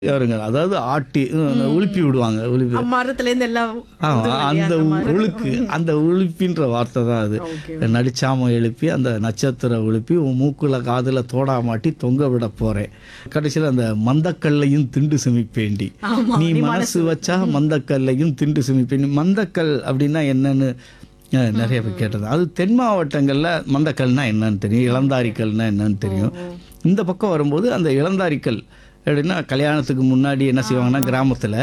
யாருங்க அதாவது ஆட்டி அஹ், உலுப்பி விடுவாங்க உலுப்பி மரத்துல இருந்து எல்லாம் ஆமா, இது அந்த அந்த மாதிரி. உழுக்கு அந்த உழுப்பின்ற வார்த்தை தான் அது Okay. நடிச்சாம எழுப்பி அந்த நட்சத்திர உழுப்பி உன் மூக்குல காதுல தோடா மாட்டி தொங்க விட போறேன் கடைசியில் அந்த மந்தக்கல்லையும் திண்டு சுமிப்பேண்டி ஆமா, நீ நீ மனசு வச்சா மந்தக்கல்லையும் திண்டு சுமிப்பேண்டி மந்தக்கல் அப்படின்னா என்னன்னு அஹ், நிறைய பேர் கேட்டது அது தென் மாவட்டங்கள்ல மந்தக்கல்னா என்னன்னு தெரியும் இளந்தாரிக்கல்னா என்னன்னு தெரியும் இந்த பக்கம் வரும்போது அந்த இளந்தாரிக்கல் எப்படின்னா கல்யாணத்துக்கு முன்னாடி என்ன செய்வாங்கன்னா கிராமத்தில்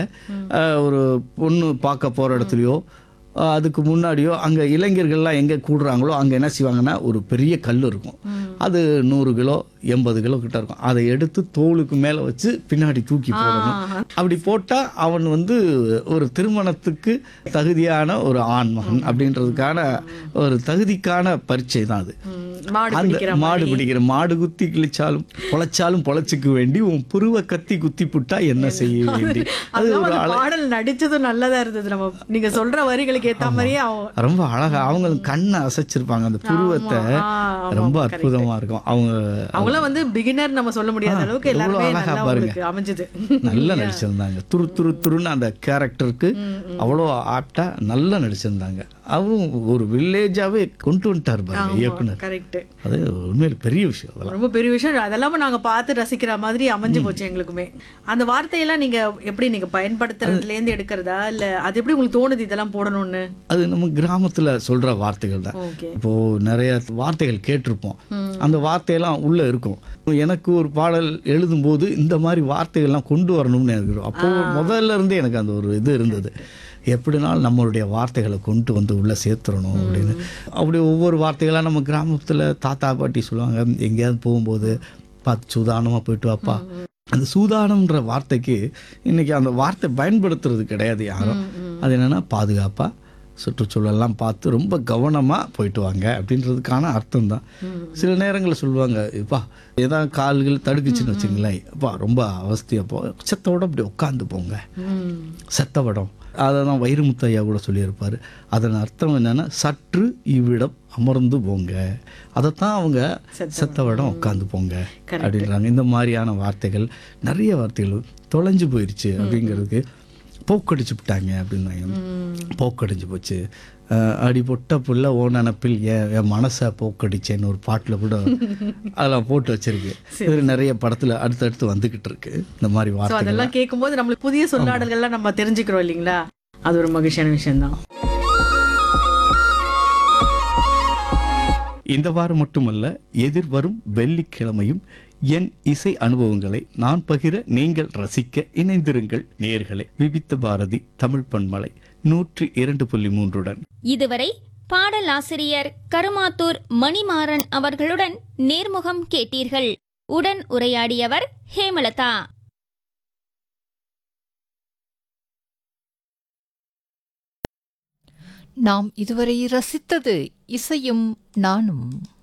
ஒரு பொண்ணு பார்க்க போகிற இடத்துலையோ அஹ், அதுக்கு முன்னாடியோ அங்கே இளைஞர்கள்லாம் எங்கே கூடுறாங்களோ அங்கே என்ன செய்வாங்கன்னா ஒரு பெரிய கல் இருக்கும் அது நூறு கிலோ எண்பது கிலோ கிட்ட இருக்கும் அதை எடுத்து தோலுக்கு மேலே வச்சு பின்னாடி தூக்கி போடணும் அப்படி போட்டால் அவன் வந்து ஒரு திருமணத்துக்கு தகுதியான ஒரு ஆண் மகன் அப்படின்றதுக்கான ஒரு தகுதிக்கான பரீட்சை தான் அது ம், மாடு அந்த பிடிக்கிற மாடு பிடிக்கிற மாடு குத்தி கிழிச்சாலும் பொழைச்சாலும் பொழைச்சிக்க வேண்டி உன் புருவ கத்தி குத்தி புட்டா என்ன செய்ய வேண்டி அது அதுவும் ஒரு அந்த அழ பாடல் நடிச்சதும் நல்லதா இருந்தது நம்ம நீங்க சொல்ற வரிகளுக்கு ஏத்த மாதிரியே அவன் ரொம்ப அழகா அவங்க கண்ணை அசைச்சிருப்பாங்க அந்த புருவத்தை ஆ, ஆமா, ரொம்ப ஆமா, அற்புதமா இருக்கும் அவங்க அவங்களாம் வந்து பிகினர் நம்ம சொல்ல முடியாத அளவுக்கு எவ்வளவு எல்லாருமே அழகா நல்லா பாருங்க. உங்களுக்கு அமைஞ்சது நல்லா நடிச்சிருந்தாங்க துரு துரு துருன்னு அந்த கேரக்டருக்கு அவ்வளோ ஆப்டா நல்லா நடிச்சிருந்தாங்க அவரும் ஒரு வில்லேஜாவே கொண்டு வந்துட்டார் பாருங்க இயக்குனர் கரெக்ட் அது உண்மையில பெரிய விஷயம் அதெல்லாம் ரொம்ப பெரிய விஷயம் அதெல்லாம் நாங்க பார்த்து ரசிக்கிற மாதிரி அமைஞ்சு போச்சு எங்களுக்குமே அந்த வார்த்தையெல்லாம் நீங்க எப்படி நீங்க பயன்படுத்துறதுல இருந்து எடுக்கிறதா இல்ல அது எப்படி உங்களுக்கு தோணுது இதெல்லாம் போடணும்னு அது நம்ம கிராமத்துல சொல்ற வார்த்தைகள் தான் ஓகே இப்போ நிறைய வார்த்தைகள் கேட்டிருப்போம் அந்த வார்த்தையெல்லாம் உள்ள இருக்கும் எனக்கு ஒரு பாடல் எழுதும்போது இந்த மாதிரி வார்த்தைகள்லாம் கொண்டு வரணும்னு எனக்கு இருக்கும். அப்போ முதல்ல இருந்தே எனக்கு அந்த ஒரு இது இருந்தது எப்படினாலும் நம்மளுடைய வார்த்தைகளை கொண்டு வந்து உள்ள சேர்த்துடணும் அப்படின்னு அப்படி ஒவ்வொரு வார்த்தைகளாக நம்ம கிராமத்துல தாத்தா பாட்டி சொல்லுவாங்க எங்கேயாவது போகும்போது பார்த்து சூதானமா போயிட்டு வாப்பா அந்த சூதானம்ன்ற வார்த்தைக்கு இன்னைக்கு அந்த வார்த்தை பயன்படுத்துறது கிடையாது யாரும் அது என்னன்னா பாதுகாப்பா சுற்றுச்சூழல்லாம் பார்த்து ரொம்ப கவனமாக போயிட்டு வாங்க அப்படின்றதுக்கான அர்த்தம் தான் சில நேரங்களில் சொல்லுவாங்க இப்பா ஏதாவது கால்கள் தடுக்குச்சுன்னு வச்சுங்களேன் அப்பா ரொம்ப அவஸ்தையப்போ செத்தோட அப்படி உட்காந்து போங்க செத்தவடம் அதை தான் வைரமுத்தையா கூட சொல்லியிருப்பார் அதன் அர்த்தம் என்னன்னா சற்று இவ்விடம் அமர்ந்து போங்க அதைத்தான் அவங்க செத்தவடம் உட்காந்து போங்க அப்படின்றாங்க இந்த மாதிரியான வார்த்தைகள் நிறைய வார்த்தைகள் தொலைஞ்சு போயிடுச்சு அப்படிங்கிறதுக்கு போக்கடிச்சு விட்டாங்க அப்படின்னாங்க போக்கடிச்சு போச்சு அஹ் அடி பொட்ட புள்ள ஓ நினப்பில் என் என் மனசை போக்கடிச்சேன்னு ஒரு பாட்டில் கூட அதெல்லாம் போட்டு வச்சிருக்கு இது நிறைய படத்தில் அடுத்தடுத்து வந்துக்கிட்டு இருக்கு இந்த மாதிரி சோ வார்த்தைகள் அதெல்லாம் கேட்கும்போது நம்மளுக்கு புதிய சொல்லாடல்கள்லாம் நம்ம தெரிஞ்சுக்கிறோம் இல்லைங்களா அது ஒரு மகிழ்ச்சியான விஷயம் தான் இந்த வாரம் மட்டுமல்ல எதிர்வரும் வெள்ளிக்கிழமையும் என் இசை அனுபவங்களை நான் பகிர நீங்கள் ரசிக்க இணைந்திருங்கள் நேயர்களே விவித்த பாரதி தமிழ் பண்பலை நூற்றி இரண்டு புள்ளி மூன்றுடன் இதுவரை பாடலாசிரியர் கருமாத்தூர் மணிமாறன் அவர்களுடன் நேர்முகம் கேட்டீர்கள் உடன் உரையாடியவர் ஹேமலதா நாம் இதுவரை ரசித்தது இசையும் நானும்